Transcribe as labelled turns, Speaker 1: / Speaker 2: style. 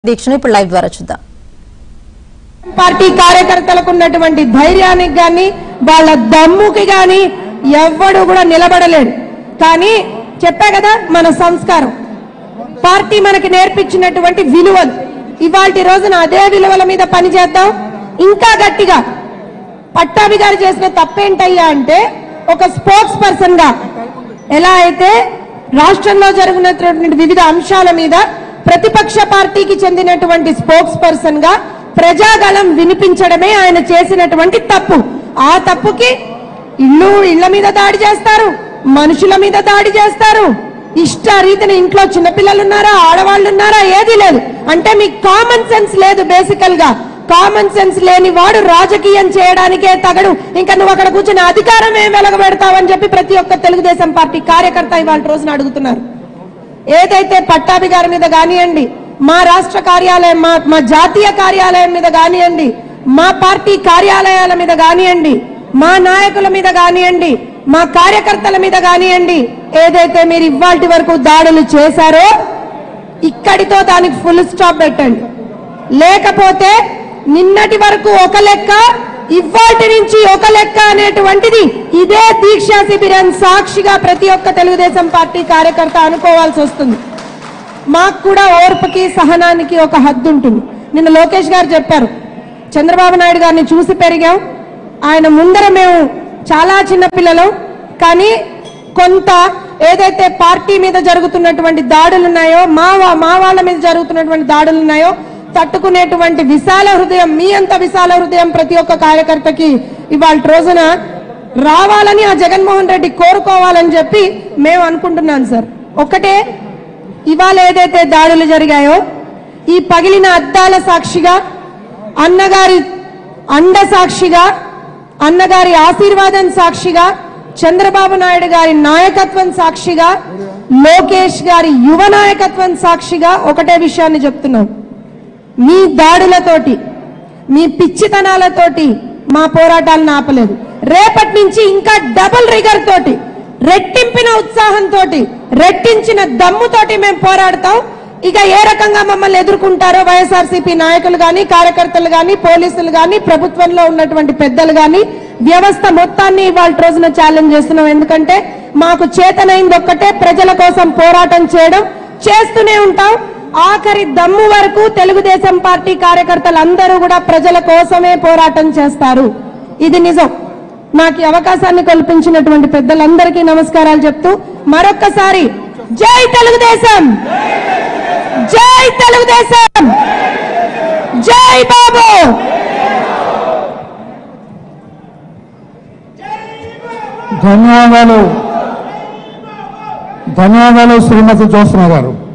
Speaker 1: దీక్షను ఇప్పుడు లైవ్ ద్వారా చూద్దాం
Speaker 2: పార్టీ కార్యకర్తలకు ఉన్నటువంటి ధైర్యానికి గాని వాళ్ళ దమ్ముకి గాని ఎవ్వడు కూడా నిలబడలేడు కానీ చెప్పా కదా మన సంస్కారం పార్టీ మనకి నేర్పించినటువంటి విలువలు ఇవాళ రోజున అదే విలువల మీద పనిచేద్దాం ఇంకా గట్టిగా పట్టాభి గారు చేసిన తప్పేంటయ్యా అంటే ఒక స్పోక్స్ పర్సన్ గా ఎలా అయితే రాష్ట్రంలో జరుగుతున్నటువంటి వివిధ అంశాల మీద ప్రతిపక్ష పార్టీకి చెందినటువంటి స్పోక్స్ పర్సన్ గా ప్రజాగళం వినిపించడమే ఆయన చేసినటువంటి తప్పు ఆ తప్పుకి ఇల్లు ఇళ్ల మీద దాడి చేస్తారు మనుషుల మీద దాడి చేస్తారు ఇష్ట రీతిని ఇంట్లో చిన్నపిల్లలు ఉన్నారా ఆడవాళ్ళు ఉన్నారా ఏది లేదు అంటే మీకు కామన్ సెన్స్ లేదు బేసికల్ గా కామన్ సెన్స్ లేని వాడు రాజకీయం చేయడానికే తగడు ఇంకా నువ్వు అక్కడ కూర్చుని అధికారం ఏం వెలగబెడతావని చెప్పి ప్రతి ఒక్క తెలుగుదేశం పార్టీ కార్యకర్త ఇవాళ రోజున అడుగుతున్నారు ఏదైతే పట్టాభి గారి మీద కానివ్వండి మా రాష్ట్ర కార్యాలయం మా మా జాతీయ కార్యాలయం మీద కానివ్వండి మా పార్టీ కార్యాలయాల మీద కానివ్వండి మా నాయకుల మీద కానివ్వండి మా కార్యకర్తల మీద కానివ్వండి ఏదైతే మీరు ఇవాల్టి వరకు దాడులు చేశారో ఇక్కడితో దానికి ఫుల్ స్టాప్ పెట్టండి లేకపోతే నిన్నటి వరకు ఒక లెక్క ఇవాటి నుంచి ఒక లెక్క అనేటువంటిది ఇదే దీక్షా శిబిరం సాక్షిగా ప్రతి ఒక్క తెలుగుదేశం పార్టీ కార్యకర్త అనుకోవాల్సి వస్తుంది మాకు కూడా ఓర్పుకి సహనానికి ఒక హద్దు ఉంటుంది నిన్న లోకేష్ గారు చెప్పారు చంద్రబాబు నాయుడు గారిని చూసి పెరిగాం ఆయన ముందర మేము చాలా చిన్న పిల్లలం కానీ కొంత ఏదైతే పార్టీ మీద జరుగుతున్నటువంటి దాడులు ఉన్నాయో మా వా- మా వాళ్ళ మీద జరుగుతున్నటువంటి దాడులు ఉన్నాయో తట్టుకునేటువంటి విశాల హృదయం మీ అంత విశాల హృదయం ప్రతి ఒక్క కార్యకర్తకి ఇవాళ రోజున రావాలని ఆ జగన్మోహన్ రెడ్డి కోరుకోవాలని చెప్పి మేము అనుకుంటున్నాం సార్ ఒకటే ఇవాళ ఏదైతే దాడులు జరిగాయో ఈ పగిలిన అద్దాల సాక్షిగా అన్నగారి అండ సాక్షిగా అన్నగారి ఆశీర్వాదం సాక్షిగా చంద్రబాబు నాయుడు గారి నాయకత్వం సాక్షిగా లోకేష్ గారి యువ నాయకత్వం సాక్షిగా ఒకటే విషయాన్ని చెప్తున్నాం మీ దాడులతోటి మీ పిచ్చితనాలతోటి మా పోరాటాలను ఆపలేదు రేపటి నుంచి ఇంకా డబుల్ రిగర్ తోటి రెట్టింపిన ఉత్సాహంతో రెట్టించిన దమ్ముతోటి మేము పోరాడతాం ఇక ఏ రకంగా మమ్మల్ని ఎదుర్కొంటారో వైఎస్ఆర్సీపీ నాయకులు గాని కార్యకర్తలు గాని పోలీసులు గాని ప్రభుత్వంలో ఉన్నటువంటి పెద్దలు గాని వ్యవస్థ మొత్తాన్ని ఇవాళ రోజున ఛాలెంజ్ చేస్తున్నాం ఎందుకంటే మాకు చేతనైంది ఒక్కటే ప్రజల కోసం పోరాటం చేయడం చేస్తూనే ఉంటాం ఆఖరి దమ్ము వరకు తెలుగుదేశం పార్టీ కార్యకర్తలు అందరూ కూడా ప్రజల కోసమే పోరాటం చేస్తారు ఇది నిజం నాకు ఈ అవకాశాన్ని కల్పించినటువంటి పెద్దలందరికీ నమస్కారాలు చెప్తూ మరొక్కసారి జై తెలుగుదేశం జై తెలుగుదేశం జై బాబు
Speaker 3: ధన్యవాదాలు ధన్యవాదాలు శ్రీమతి జ్యోత్స్న గారు